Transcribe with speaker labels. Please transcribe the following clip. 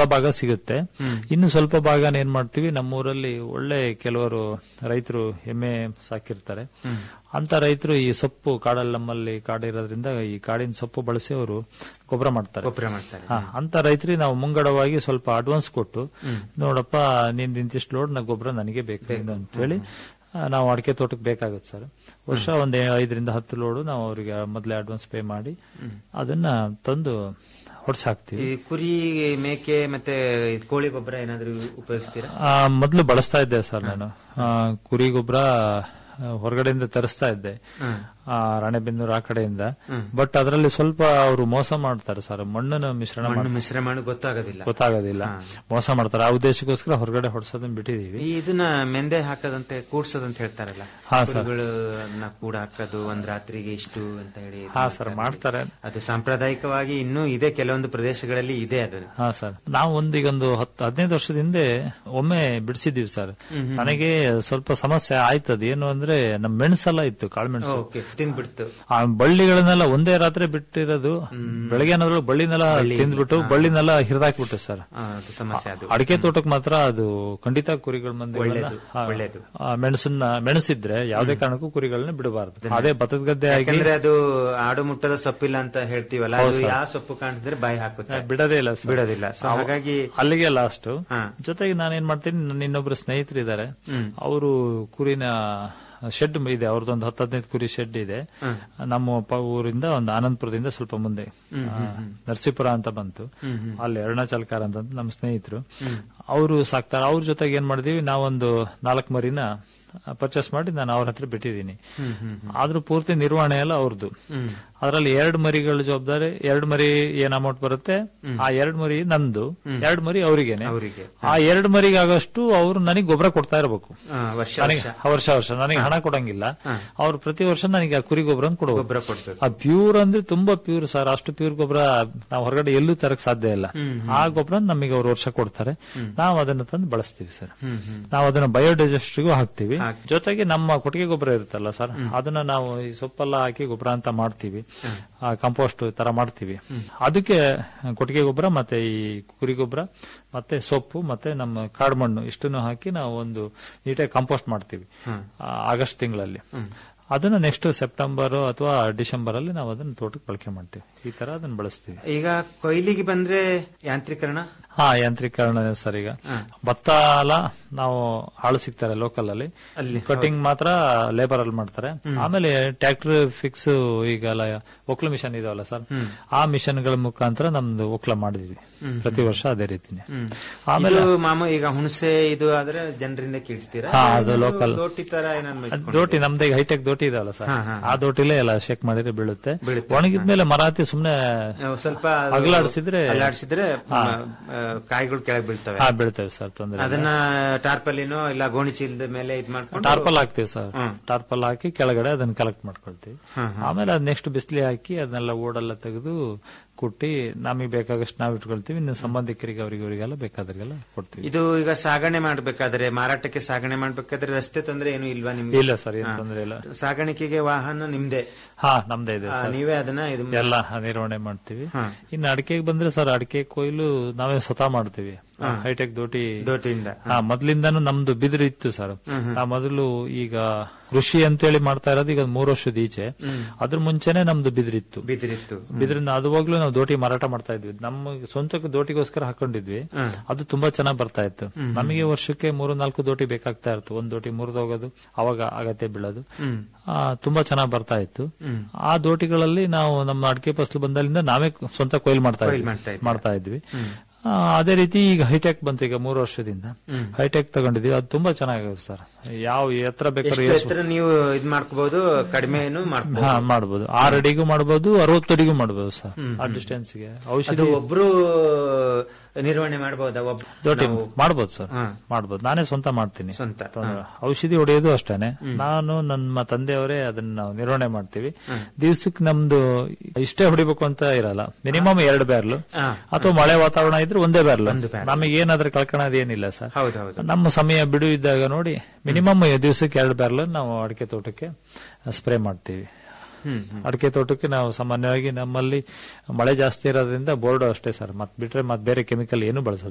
Speaker 1: ಭಾಗ ಸಿಗುತ್ತೆ ಇನ್ನು ಸ್ವಲ್ಪ ಭಾಗನ ಏನ್ ಮಾಡ್ತೀವಿ ನಮ್ಮೂರಲ್ಲಿ ಒಳ್ಳೆ ಕೆಲವರು ರೈತರು ಎಮ್ಮೆ ಸಾಕಿರ್ತಾರೆ ಅಂತ ರೈತರು ಈ ಸೊಪ್ಪು ಕಾಡಲ್ಲಿ ನಮ್ಮಲ್ಲಿ ಕಾಡಿರೋದ್ರಿಂದ ಈ ಕಾಡಿನ ಸೊಪ್ಪು ಬಳಸಿ ಅವರು ಗೊಬ್ಬರ ಮಾಡ್ತಾರೆ
Speaker 2: ಗೊಬ್ಬರ ಮಾಡ್ತಾರೆ
Speaker 1: ಹಾ, ಅಂತ ರೈತರಿಗೆ ನಾವು ಮುಂಗಡವಾಗಿ ಸ್ವಲ್ಪ ಅಡ್ವಾನ್ಸ್ ಕೊಟ್ಟು ನೋಡಪ್ಪ ನಿಂದ ಇಂತಿಷ್ಟು ಲೋಡ್ ನಾ ಗೊಬ್ಬರ ನನಗೆ ಬೇಕು ಅಂತ ಹೇಳಿ ಆ, ನಾವು ಅಡಿಕೆ ತೋಟಕ್ಕೆ ಬೇಕಾಗುತ್ತೆ ಸರ್ ವರ್ಷ ಒಂದ್ ಐದರಿಂದ ಹತ್ತು ಲೋಡು ನಾವು ಅವರಿಗೆ ಮೊದಲೇ ಅಡ್ವಾನ್ಸ್ ಪೇ ಮಾಡಿ ಅದನ್ನ ತಂದು ಹೊಡ್ಸ್ ಹಾಕ್ತಿವಿ
Speaker 2: ಈ ಕುರಿ ಮೇಕೆ ಮತ್ತೆ ಕೋಳಿ ಗೊಬ್ಬರ ಏನಾದ್ರು ಉಪಯೋಗಿಸ್ತೀರಾ
Speaker 1: ಆ, ಮೊದ್ಲು ಬಳಸ್ತಾ ಇದ್ದೆ ಸರ್ ನಾನು ಆ, ಕುರಿ ಗೊಬ್ಬರ ಹೊರಗಡೆಯಿಂದ ತರಿಸ್ತಾ ಇದ್ದೆ ಆ, ರಾಣೆಬೆನ್ನೂರು ಆ ಕಡೆಯಿಂದ ಬಟ್ ಅದರಲ್ಲಿ ಸ್ವಲ್ಪ ಅವರು ಮೋಸ ಮಾಡ್ತಾರೆ ಸರ್ ಮಣ್ಣನ್ನು ಮಿಶ್ರಣ
Speaker 2: ಮಣ್ಣು
Speaker 1: ಮಾಡಿ
Speaker 2: ಮಿಶ್ರ ಮಾಡಿ ಗೊತ್ತಾಗೋದಿಲ್ಲ
Speaker 1: ಗೊತ್ತಾಗೋದಿಲ್ಲ ಮೋಸ ಮಾಡ್ತಾರೆ ಆ ಉದ್ದೇಶಕ್ಕೋಸ್ಕರ ಹೊರಗಡೆ ಹೊಡ್ಸೋದನ್ನ ಬಿಟ್ಟಿದೀವಿ
Speaker 2: ಈ ಇದನ್ನ ಮೆಂದೆ ಹಾಕದಂತೆ ಕೂಡ್ಸೋದಂತ ಹೇಳ್ತಾರಲ್ಲ
Speaker 1: ಹಾ, ಸರ್.
Speaker 2: ಕುರಿಗಳನ್ನ ಕೂಡ ಹಾಕೋದು ಒಂದ್ ರಾತ್ರಿಗೆ ಇಷ್ಟು ಅಂತ ಹೇಳಿ ಇದು
Speaker 1: ಹಾ ಸರ್ ಮಾಡ್ತಾರೆ
Speaker 2: ಅದು ಸಾಂಪ್ರದಾಯಿಕವಾಗಿ ಇನ್ನೂ ಇದೆ ಕೆಲವೊಂದು ಪ್ರದೇಶಗಳಲ್ಲಿ ಇದೆ ಅದು
Speaker 1: ಹಾ ಸರ್ ನಾವು ಒಂದು ಈಗ ಒಂದು ಹತ್ತು ಹದಿನೈದು ವರ್ಷದ ಹಿಂದೆ ಒಮ್ಮೆ ಬಿಡಿಸಿದೀವಿ ಸರ್ ನನಗೆ ಸ್ವಲ್ಪ ಸಮಸ್ಯೆ ಆಯ್ತದ ಏನು ಅಂದ್ರೆ ನಮ್ ಮೆಣಸೆಲ್ಲ ಇತ್ತು ಕಾಳುಮೆಣಸು
Speaker 2: ಓಕೆ ತಿಂದ್ಬಿಡ್ತು
Speaker 1: ಆ ಬಳ್ಳಿಗಳನ್ನೆಲ್ಲ ಒಂದೇ ರಾತ್ರಿ ಬಿಟ್ಟಿರೋದು ಬೆಳಗ್ಗೆ ಏನಾದ್ರು ಬಳ್ಳಿನೆಲ್ಲ ತಿಂದ್ಬಿಟ್ಟು ಬಳ್ಳಿನೆಲ್ಲ ಹಿರಿದಾಕ್ಬಿಟ್ಟು ಸರ್
Speaker 2: ಆ, ಅದು ಸಮಸ್ಯೆ ಅದು
Speaker 1: ಅಡಿಕೆ ತೋಟಕ್ಕೆ ಮಾತ್ರ ಅದು ಖಂಡಿತ ಕುರಿಗಳ ಮಂದಿ
Speaker 2: ಒಳ್ಳೇದು, ಒಳ್ಳೇದು.
Speaker 1: ಮೆಣಸನ್ನ ಮೆಣಸಿದ್ರೆ ಯಾವುದೇ ಕಾರಣಕ್ಕೂ ಕುರಿಗಳನ್ನ ಬಿಡಬಾರದು ಅದೇ ಭತ್ತದ ಗದ್ದೆ ಆಗಿ
Speaker 2: ಯಾಕಂದ್ರೆ ಅದು ಆಡು ಮುಟ್ಟದ ಸೊಪ್ಪಿಲ್ಲ ಅಂತ ಹೇಳ್ತೀವಲ್ಲ ಅದು ಯಾವ ಸೊಪ್ಪು ಕಾಣಿಸಿದ್ರೆ ಬಾಯಿ ಹಾಕುತ್ತೆ
Speaker 1: ಬಿಡದೇ ಇಲ್ಲ ಸರ್
Speaker 2: ಬಿಡೋದಿಲ್ಲ ಸೊ ಹಾಗಾಗಿ
Speaker 1: ಅಲ್ಲಿಗೆ ಲಾಸ್ಟ್
Speaker 2: ಹಾ.
Speaker 1: ಜೊತೆಗೆ ನಾನೇನ್ ಮಾಡ್ತೀನಿ ನನ್ನ ಇನ್ನೊಬ್ರು ಸ್ನೇಹಿತರಿದ್ದಾರೆ ಅವರು ಕುರಿನ ಶೆಡ್ ಇದೆ ಅವ್ರದ್ದೊಂದು ಹತ್ತು ಹದಿನೈದು ಕುರಿ ಶೆಡ್ ಇದೆ ನಮ್ಮ ಪ- ಊರಿಂದ ಒಂದು ಆನಂದಪುರದಿಂದ ಸ್ವಲ್ಪ ಮುಂದೆ ಆ, ನರಸೀಪುರ ಅಂತ ಬಂತು ಅಲ್ಲಿ ಅರುಣಾಚಲ್ಕಾರ ಅಂತ ನಮ್ಮ ಸ್ನೇಹಿತರು ಅವರು ಸಾಕ್ತಾರೆ ಅವ್ರ ಜೊತೆಗೆ ಏನ್ ಮಾಡಿದೀವಿ ನಾವೊಂದು ನಾಲ್ಕು ಮರಿನ ಪರ್ಚೇಸ್ ಮಾಡಿ ನಾನು ಅವ್ರ ಹತ್ರ ಬಿಟ್ಟಿದ್ದೀನಿ ಆದ್ರೂ ಪೂರ್ತಿ ನಿರ್ವಹಣೆ ಎಲ್ಲ ಅವ್ರದ್ದು ಅದರಲ್ಲಿ ಎರಡು ಮರಿಗಳ ಜವಾಬ್ದಾರಿ ಎರಡು ಮರಿ ಏನ್ ಅಮೌಂಟ್ ಬರುತ್ತೆ ಆ ಎರಡು ಮರಿ ನಂದು ಎರಡು ಮರಿ ಅವರಿಗೇನೆ
Speaker 2: ಅವರಿಗೆ
Speaker 1: ಆ ಎರಡು ಮರಿಗಾಗಷ್ಟು ಅವರು ನನಗೆ ಗೊಬ್ಬರ ಕೊಡ್ತಾ ಇರಬೇಕು
Speaker 2: ವರ್ಷ
Speaker 1: ನನಗೆ ವರ್ಷ ವರ್ಷ ನನಗೆ ಹಣ ಕೊಡಂಗಿಲ್ಲ ಅವ್ರು ಪ್ರತಿ ವರ್ಷ ನನಗೆ ಆ ಕುರಿ ಗೊಬ್ಬರ ಕೊಡುವ
Speaker 2: ಗೊಬ್ಬರ ಕೊಡ್ತದೆ
Speaker 1: ಆ ಪ್ಯೂರ್ ಅಂದ್ರೆ ತುಂಬಾ ಪ್ಯೂರ್ ಸರ್ ಅಷ್ಟು ಪ್ಯೂರ್ ಗೊಬ್ಬರ ನಾವು ಹೊರಗಡೆ ಎಲ್ಲೂ ತರಕ್ ಸಾಧ್ಯ ಇಲ್ಲ ಆ ಗೊಬ್ಬರ ನಮಗೆ ಅವ್ರು ವರ್ಷ ಕೊಡ್ತಾರೆ ನಾವು ಅದನ್ನ ತಂದು ಬಳಸ್ತೀವಿ ಸರ್ ನಾವು ಅದನ್ನ ಬಯೋಡೈಜೆಸ್ಟ್ಗೂ ಹಾಕ್ತಿವಿ ಜೊತೆಗೆ ನಮ್ಮ ಕೊಟ್ಟಿಗೆ ಗೊಬ್ಬರ ಇರುತ್ತಲ್ಲ ಸರ್ ಅದನ್ನ ನಾವು ಈ ಸೊಪ್ಪೆಲ್ಲ ಹಾಕಿ ಗೊಬ್ಬರ ಅಂತ ಮಾಡ್ತೀವಿ ಕಂಪೋಸ್ಟ್ ತರ ಮಾಡ್ತೀವಿ ಅದಕ್ಕೆ ಕೊಟ್ಟಿಗೆ ಗೊಬ್ಬರ ಮತ್ತೆ ಈ ಕುರಿ ಗೊಬ್ಬರ ಮತ್ತೆ ಸೊಪ್ಪು ಮತ್ತೆ ನಮ್ಮ ಕಾಡು ಮಣ್ಣು ಇಷ್ಟನ್ನು ಹಾಕಿ ನಾವು ಒಂದು ನೀಟಾಗಿ ಕಂಪೋಸ್ಟ್ ಮಾಡ್ತೀವಿ ಆ, ಆಗಸ್ಟ್ ತಿಂಗಳಲ್ಲಿ ಅದನ್ನ ನೆಕ್ಸ್ಟ್ ಸೆಪ್ಟೆಂಬರ್ ಅಥವಾ ಡಿಸೆಂಬರ್ ಅಲ್ಲಿ ನಾವು ಅದನ್ನ ತೋಟಕ್ಕೆ ಬಳಕೆ ಮಾಡ್ತೀವಿ ಈ ತರ ಅದನ್ನ ಬಳಸ್ತೀವಿ
Speaker 2: ಈಗ ಕೊಯ್ಲಿಗೆ ಬಂದ್ರೆ ಯಾಂತ್ರೀಕರಣ
Speaker 1: ಹಾ ಯಾಂತ್ರೀಕರಣ ಸರ್ ಈಗ ಭತ್ತ ಅಲ್ಲ ನಾವು ಆಳು ಸಿಗ್ತಾರೆ ಲೋಕಲ್ ಅಲ್ಲಿ ಕಟಿಂಗ್ ಮಾತ್ರ ಲೇಬರ್ ಅಲ್ಲಿ ಮಾಡ್ತಾರೆ ಆಮೇಲೆ ಟ್ರ್ಯಾಕ್ಟರ್ ಫಿಕ್ಸ್ ಈಗ ಎಲ್ಲ ಒಕ್ಲು ಮಿಷನ್ ಇದಾವಲ್ಲ ಸರ್ ಆ ಮಿಷನ್ ಗಳ ಮುಖಾಂತರ ನಮ್ದು ಒಕ್ಲ ಮಾಡಿದ್ವಿ ಪ್ರತಿ ವರ್ಷ ಅದೇ ರೀತಿನೇ ಆಮೇಲೆ
Speaker 2: ಇದು ಮಾಮೂ ಈಗ ಹುಣಸೆ ಇದು ಆದ್ರೆ ಜನರಿಂದ ಕೀಳಿಸ್ತೀರಾ
Speaker 1: ಹಾ, ಅದು local.
Speaker 2: ದೋಟಿ ತರ ಏನಾದ್ರು
Speaker 1: ಅದ್ ದೋಟಿ ನಮ್ದು ಈಗ ಹೈಟೆಕ್ ದೋಟಿ ಇದಾವಲ್ಲ ಸರ್ ಆ ದೋಟಿಲೇ ಎಲ್ಲ ಶೇಕ್ ಮಾಡಿದ್ರೆ ಬೀಳುತ್ತೆ ಒಣಗಿದ್ಮೇಲೆ ಮರ ಹತ್ತಿ ಸುಮ್ನೆ
Speaker 2: ನಾವು ಸ್ವಲ್ಪ
Speaker 1: ಅಗಲಾಡಿಸಿದ್ರೆ
Speaker 2: ಅಲ್ಲಾಡಿಸಿದ್ರೆ ಕಾಯಿಗಳು ಕೆಳಗೆ ಬೀಳ್ತವೆ
Speaker 1: ಹಾ ಬೀಳ್ತೇವೆ ಸರ್ ತೊಂದ್ರೆ ಇಲ್ಲ.
Speaker 2: ಅದನ್ನ ಟಾರ್ಪಲಿನೋ ಇಲ್ಲ ಗೋಣಿ ಚೀಲದ ಮೇಲೆ ಇದ್ ಮಾಡ್ಕೊಂಡು
Speaker 1: ಟಾರ್ಪಲ್ ಹಾಕ್ತಿವಿ ಸರ್ ಟಾರ್ಪಲ್ ಹಾಕಿ ಕೆಳಗಡೆ ಅದನ್ನ ಕಲೆಕ್ಟ್ ಮಾಡ್ಕೊಳ್ತೀವಿ ಆಮೇಲೆ ಅದ್ ನೆಕ್ಸ್ಟ್ ಬಿಸಿಲಿ ಹಾಕಿ ಅದನ್ನೆಲ್ಲ ಓಡೆಲ್ಲ ತೆಗೆದು ಕುಟ್ಟಿ ನಮಗೆ ಬೇಕಾಗಷ್ಟು ನಾವು ಇಟ್ಕೊಳ್ತೀವಿ ಇನ್ನು ಸಂಬಂಧಿಕರಿಗೆ ಅವರಿಗೆ ಅವರಿಗೆಲ್ಲ ಬೇಕಾದ್ರಿಗೆಲ್ಲ ಕೊಡ್ತೀವಿ
Speaker 2: ಇದು ಈಗ ಸಾಗಣೆ ಮಾಡ್ಬೇಕಾದ್ರೆ ಮಾರಾಟಕ್ಕೆ ಸಾಗಣೆ ಮಾಡ್ಬೇಕಾದ್ರೆ ರಸ್ತೆ ತೊಂದ್ರೆ ಏನು ಇಲ್ವಾ ನಿಮ್ಗೆ
Speaker 1: ಇಲ್ಲ ಸರ್ ಏನ್ ತೊಂದ್ರೆ ಇಲ್ಲ
Speaker 2: ಸಾಗಾಣಿಕೆಗೆ ವಾಹನ ನಿಮ್ದೇ
Speaker 1: ಹಾ ನಮ್ದೇ ಇದೆ
Speaker 2: ಆ,
Speaker 1: ಸರ್
Speaker 2: ನೀವೇ ಅದನ್ನ ಇದು
Speaker 1: ಎಲ್ಲ ನಿರ್ವಹಣೆ ಮಾಡ್ತೀವಿ ಇನ್ನು ಅಡಿಕೆಗೆ ಬಂದ್ರೆ ಸರ್ ಅಡಿಕೆ ಕೊಯ್ಲು ನಾವೇ ಸ್ವತಃ ಮಾಡ್ತೀವಿ ಹೈಟೆಕ್ ದೋಟಿ
Speaker 2: ದೋಟಿಯಿಂದ
Speaker 1: ಹಾ ಮೊದ್ಲಿಂದಾನು ನಮ್ದು ಬಿದಿರು ಇತ್ತು ಸರ್ ನಾ ಮೊದಲು ಈಗ ಕೃಷಿ ಅಂತೇಳಿ ಮಾಡ್ತಾ ಇರೋದು ಈಗ ಮೂರು ವರ್ಷದ ಈಚೆ ಅದ್ರ ಮುಂಚೆನೆ ನಮ್ದು ಬಿದಿರಿತ್ತು
Speaker 2: ಬಿದಿರಿತ್ತು
Speaker 1: ಬಿದ್ರಿಂದ ಅದುವಾಗ್ಲೂ ನಾವು ದೋಟಿ ಮಾರಾಟ ಮಾಡ್ತಾ ಇದ್ವಿ ನಮ್ಮ ಸ್ವಂತಕ್ಕೆ ದೋಟಿಗೋಸ್ಕರ ಹಾಕೊಂಡಿದ್ವಿ ಅದು ತುಂಬಾ ಚೆನ್ನಾಗಿ ಬರ್ತಾ ಇತ್ತು ನಮಗೆ ವರ್ಷಕ್ಕೆ ಮೂರು ನಾಲ್ಕು ದೋಟಿ ಬೇಕಾಗ್ತಾ ಇತ್ತು ಒಂದ್ ದೋಟಿ ಮುರಿದೋಗೋದು ಅವಾಗ ಅಗತ್ಯ ಬೀಳೋದು ಆ, ತುಂಬಾ ಚೆನ್ನಾಗಿ ಬರ್ತಾ ಇತ್ತು ಆ ದೋಟಿಗಳಲ್ಲಿ ನಾವು ನಮ್ಮ ಅಡಿಕೆ ಫಸಲು ಬಂದಲ್ಲಿಂದ ನಾವೇ ಸ್ವಂತ ಕೊಯ್ಲು ಮಾಡ್ತಾ ಇದ್ವಿ
Speaker 2: ಮಾಡ್ತಾ ಇದ್ವಿ.
Speaker 1: ಮಾಡ್ತಾ ಇದ್ವಿ ಆ, ಅದೇ ರೀತಿ ಈಗ ಹೈಟೆಕ್ ಬಂತು ಈಗ ಮೂರು ವರ್ಷದಿಂದ ಹೈಟೆಕ್ ತಗೊಂಡಿದ್ವಿ ಅದು ತುಂಬಾ ಚೆನ್ನಾಗಿದೆ ಸರ್ ಯಾವ ಎತ್ತರ ಬೇಕಾದ್ರೂ
Speaker 2: ಎಷ್ಟು ಎತ್ತರ ನೀವು ಇದ್ ಮಾಡ್ಕೋಬಹುದು ಕಡಿಮೆನು ಮಾಡ್ಕೋಬಹುದು
Speaker 1: ಹಾ ಮಾಡ್ಬೋದು ಆರ್ ಅಡಿಗೂ ಮಾಡ್ಬೋದು ಅರವತ್ತು ಅಡಿಗೂ ಮಾಡ್ಬೋದು ಸರ್ ಆ ಡಿಸ್ಟೆನ್ಸ್ ಗೆ
Speaker 2: ಅದು
Speaker 1: ಔಷಧಿ
Speaker 2: ಒಬ್ರು ನಿರ್ವಹಣೆ ಮಾಡಬಹುದಾ ಒಬ್ಬ
Speaker 1: ದೋಟಿ
Speaker 2: ನಾವು
Speaker 1: ಮಾಡ್ಬೋದು ಸರ್
Speaker 2: ಹಾ.
Speaker 1: ಮಾಡ್ಬೋದು ನಾನೇ ಸ್ವಂತ ಮಾಡ್ತೀನಿ
Speaker 2: ಸ್ವಂತ
Speaker 1: ತೊಂದ್ರೆ ಇಲ್ಲ. ಔಷಧಿ ಹೊಡೆಯೋದು ಅಷ್ಟೇನೆ ನಾನು ನಮ್ಮ ತಂದೆಯವರೇ ಅದನ್ನ ನಾವು ನಿರ್ವಹಣೆ ಮಾಡ್ತೀವಿ ದಿವ್ಸಕ್ಕೆ ನಮ್ದು ಇಷ್ಟೇ ಹೊಡಿಬೇಕು ಅಂತ ಇರಲ್ಲ ಮಿನಿಮಮ್ ಎರಡು ಬ್ಯಾರ್ಲು
Speaker 2: ಹಾ.
Speaker 1: ಅಥವಾ ಮಳೆ ವಾತಾವರಣ ಇದ್ರೆ ಒಂದೇ ಬ್ಯಾರ್ಲು
Speaker 2: ಒಂದು barrel.
Speaker 1: ನಮಗೆ ಏನಾದ್ರೂ ಕಳ್ಕೊಳ್ಳೋದು ಏನಿಲ್ಲ ಸರ್
Speaker 2: ಹೌದು ಹೌದು
Speaker 1: ನಮ್ಮ ಸಮಯ ಬಿಡು ಇದ್ದಾಗ ನೋಡಿ ಮಿನಿಮಮ್ ದಿವಸಕ್ಕೆ ಎರಡು ಬ್ಯಾರ್ಲ್ ನಾವು ಅಡಿಕೆ ತೋಟಕ್ಕೆ ಸ್ಪ್ರೇ ಮಾಡ್ತೀವಿ
Speaker 2: ಹ್ಮ್
Speaker 1: ಅಡಿಕೆ ತೋಟಕ್ಕೆ ನಾವು ಸಾಮಾನ್ಯವಾಗಿ ನಮ್ಮಲ್ಲಿ ಮಳೆ ಜಾಸ್ತಿ ಇರೋದ್ರಿಂದ ಬೋರ್ಡ್ ಅಷ್ಟೇ ಸರ್ ಮತ್ ಬಿಟ್ರೆ ಮತ್ ಬೇರೆ ಕೆಮಿಕಲ್ ಏನು ಬಳಸೋದು